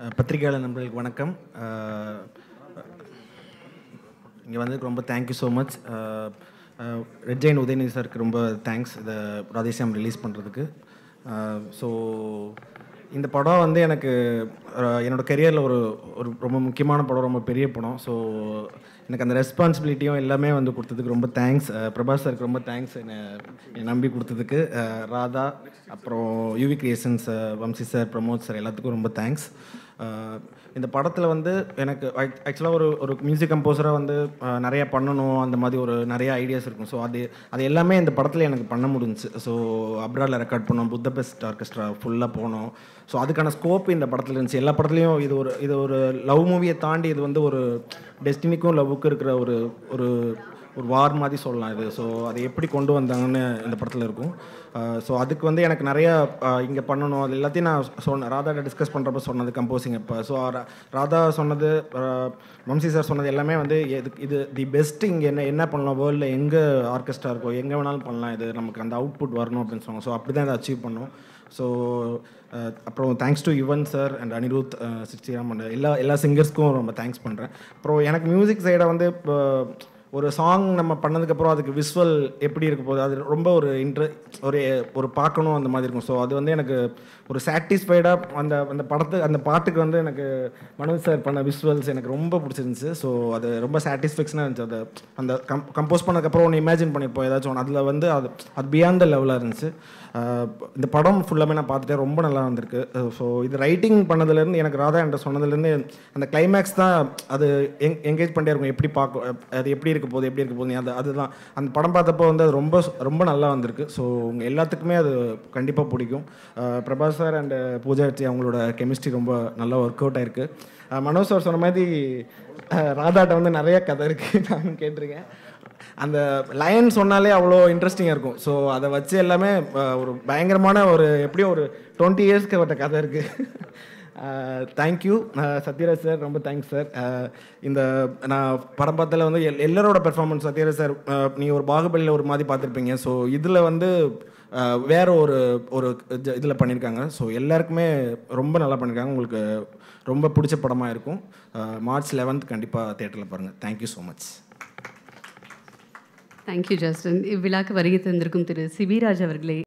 அஹ், பத்திரிகையாளர் நண்பர்களுக்கு வணக்கம் இங்கே வந்ததுக்கு ரொம்ப thank you so much red giant Udhayanidhi சாருக்கு ரொம்ப தேங்க்ஸ் இதை ராதேசியம் ரிலீஸ் பண்ணுறதுக்கு ஸோ இந்த படம் வந்து எனக்கு அஹ், என்னோட கெரியரில் ஒரு ஒரு ரொம்ப முக்கியமான படம் ரொம்ப பெரிய படம் ஸோ எனக்கு அந்த ரெஸ்பான்சிபிலிட்டியும் எல்லாமே வந்து கொடுத்ததுக்கு ரொம்ப தேங்க்ஸ் பிரபாஸ் சாருக்கு ரொம்ப தேங்க்ஸ் என்னை என்னை நம்பி கொடுத்ததுக்கு அஹ், ராதா அப்புறம் UV creations Vamsi sir Pramod sir எல்லாத்துக்கும் ரொம்ப தேங்க்ஸ் இந்த படத்தில் வந்து எனக்கு ஆக்சுவலாக ஒரு ஒரு மியூசிக் கம்போசராக வந்து அஹ், நிறைய பண்ணணும் அந்த மாதிரி ஒரு நிறைய ஐடியாஸ் இருக்கும் ஸோ அது அது எல்லாமே இந்த படத்தில் எனக்கு பண்ண முடிஞ்சுச்சு ஸோ அப்ராடில் ரெக்கார்ட் பண்ணோம் புத்த பெஸ்ட் ஆர்கெஸ்ட்ரா ஃபுல்லாக போனோம் ஸோ அதுக்கான ஸ்கோப் இந்த படத்தில் இருந்துச்சு எல்லா படத்துலையும் இது ஒரு இது ஒரு லவ் மூவியை தாண்டி இது வந்து ஒரு டெஸ்டினிக்கும் லவ்வுக்கும் இருக்கிற ஒரு ஒரு ஒரு வார் மாதிரி சொல்லலாம் இது ஸோ அதை எப்படி கொண்டு வந்தாங்கன்னு இந்த படத்தில் இருக்கும் ஸோ அதுக்கு வந்து எனக்கு நிறையா இங்கே பண்ணணும் அது எல்லாத்தையும் நான் சொன்ன ராதாட்ட டிஸ்கஸ் பண்ணுறப்ப சொன்னது கம்போசிங் இப்போ ஸோ ராதா சொன்னது அஹ், வம்சி சார் சொன்னது எல்லாமே வந்து இது இது தி பெஸ்ட் இங்கே என்ன என்ன பண்ணலாம் வேர்ல்டில் எங்கே ஆர்கெஸ்ட்ரா இருக்கோ எங்கே வேணாலும் பண்ணலாம் இது நமக்கு அந்த அவுட்புட் வரணும் அப்படின்னு சொன்னாங்க ஸோ அப்படி தான் இதை அச்சீவ் பண்ணோம் ஸோ அப்புறம் thanks to Yuvan sir and Anirudh சிச்சிராம் அண்ட் எல்லா எல்லா சிங்கர்ஸ்க்கும் ரொம்ப தேங்க்ஸ் பண்ணுறேன் அப்புறம் எனக்கு மியூசிக் சைடை வந்து இப்போ ஒரு சாங் நம்ம பண்ணதுக்கப்புறம் அதுக்கு விஷுவல் எப்படி இருக்க போகுது அது ரொம்ப ஒரு இன்ட்ர ஒரு ஒரு பார்க்கணும் அந்த மாதிரி இருக்கும் ஸோ அது வந்து எனக்கு ஒரு சாட்டிஸ்ஃபைடாக அந்த அந்த படத்து அந்த பாட்டுக்கு வந்து எனக்கு மனோஜ் சார் பண்ண விஷுவல்ஸ் எனக்கு ரொம்ப பிடிச்சிருந்துச்சு ஸோ அது ரொம்ப சாட்டிஸ்ஃபேக்ஷனாக இருந்துச்சு அது அந்த கம் கம்போஸ் பண்ணதுக்கப்புறம் ஒன்று இமேஜின் பண்ணியிருப்போம் ஏதாச்சும் ஒன்று அதில் வந்து அது அது பியாண்ட் த லெவலாக இருந்துச்சு ஆஹ் இந்த படம் ஃபுல்லாமே நான் பார்த்துட்டேன் ரொம்ப நல்லா வந்திருக்கு ஸோ இது ரைட்டிங் பண்ணதுலேருந்து எனக்கு ராதா என்ற சொன்னதுலேருந்து அந்த கிளைமேக்ஸ் தான் அது எங் என்கேஜ் பண்ணிட்டே இருக்கும் எப்படி பார்க்க அது எப்படி இருக்க போகுது எப்படி இருக்க போகுது அது அதுதான் அந்த படம் பார்த்தப்போ வந்து அது ரொம்ப ரொம்ப நல்லா வந்திருக்கு ஸோ உங்கள் எல்லாத்துக்குமே அது கண்டிப்பாக பிடிக்கும் ஆஹ் பிரபாஸ் சார் அண்ட் பூஜா வச்சு அவங்களோட கெமிஸ்ட்ரி ரொம்ப நல்லா ஒர்க் அவுட் ஆயிருக்கு ஆஹ் மனோஜ் சார் சொன்ன மாதிரி ஆஹ் ராதாட்ட வந்து நிறைய கதை இருக்குது நான் கேட்டிருக்கேன் அந்த லைன் சொன்னாலே அவ்வளோ இன்ட்ரெஸ்டிங்காக இருக்கும் ஸோ அதை வச்சு எல்லாமே அஹ், ஒரு பயங்கரமான ஒரு எப்படியும் ஒரு டுவெண்ட்டி இயர்ஸ்க்கு வட்ட கதை இருக்குது தேங்க்யூ சத்யராஜ் சார் ரொம்ப தேங்க்ஸ் சார் இந்த நான் படம் பார்த்ததில் வந்து எல் எல்லாரோட பெர்ஃபார்மன்ஸ் சத்யராஜ் சார் நீங்கள் ஒரு பாகுபலியில் ஒரு மாதிரி பார்த்துருப்பீங்க ஸோ இதில் வந்து அஹ், வேற ஒரு ஒரு இதில் பண்ணியிருக்காங்க ஸோ எல்லாருக்குமே ரொம்ப நல்லா பண்ணியிருக்காங்க உங்களுக்கு ரொம்ப பிடிச்ச படமாக இருக்கும் அஹ், மார்ச் லெவன்த் கண்டிப்பாக தேட்டரில் பாருங்கள் thank you so much thank you Justin இவ்விழாக்கு வருகை தந்திருக்கும் திரு சிபிராஜ் அவர்களே